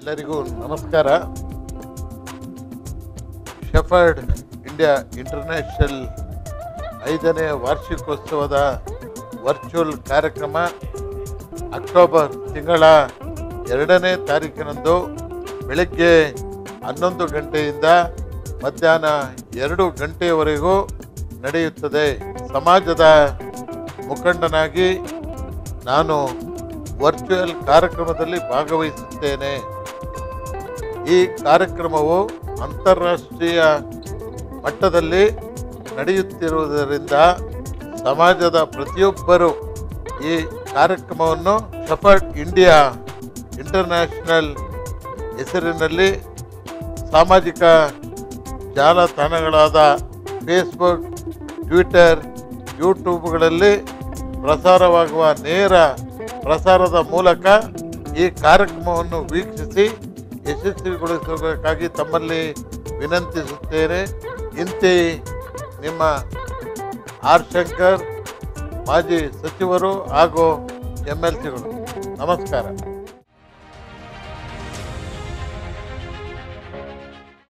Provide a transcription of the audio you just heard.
ಎಲ್ಲರಿಗೂ ನಮಸ್ಕಾರ shepherd India international ಐದನೇ ವಾರ್ಷಿಕೋತ್ಸವದ ವರ್ಚುವಲ್ ಕಾರ್ಯಕ್ರಮ ಅಕ್ಟೋಬರ್ ತಿಂಗಳ ಎರಡನೇ ತಾರೀಕಿನಂದು ಬೆಳಗ್ಗೆ ಹನ್ನೊಂದು ಗಂಟೆಯಿಂದ ಮಧ್ಯಾಹ್ನ ಎರಡು ಗಂಟೆಯವರೆಗೂ ನಡೆಯುತ್ತದೆ ಸಮಾಜದ ಮುಖಂಡನಾಗಿ ನಾನು ವರ್ಚುವಲ್ ಕಾರ್ಯಕ್ರಮದಲ್ಲಿ ಭಾಗವಹಿಸುತ್ತೇನೆ ಈ ಕಾರ್ಯಕ್ರಮವು ಅಂತಾರಾಷ್ಟ್ರೀಯ ಮಟ್ಟದಲ್ಲಿ ನಡೆಯುತ್ತಿರುವುದರಿಂದ ಸಮಾಜದ ಪ್ರತಿಯೊಬ್ಬರು ಈ ಕಾರ್ಯಕ್ರಮವನ್ನು ಶಫರ್ಡ್ ಇಂಡಿಯಾ ಇಂಟರ್ನ್ಯಾಷನಲ್ ಹೆಸರಿನಲ್ಲಿ ಸಾಮಾಜಿಕ ಜಾಲತಾಣಗಳಾದ ಫೇಸ್ಬುಕ್ ಟ್ವಿಟರ್ ಯೂಟ್ಯೂಬ್ಗಳಲ್ಲಿ ಪ್ರಸಾರವಾಗುವ ನೇರ ಪ್ರಸಾರದ ಮೂಲಕ ಈ ಕಾರ್ಯಕ್ರಮವನ್ನು ವೀಕ್ಷಿಸಿ ಯಶಸ್ವಿಗೊಳಿಸಬೇಕಾಗಿ ತಮ್ಮಲ್ಲಿ ವಿನಂತಿಸುತ್ತೇನೆ ಇಂತಿ ನಿಮ್ಮ ಆರ್ ಶಂಕರ್ ಮಾಜಿ ಸಚಿವರು ಹಾಗೂ ಎಮ್ ಎಲ್ ಸಿಗಳು ನಮಸ್ಕಾರ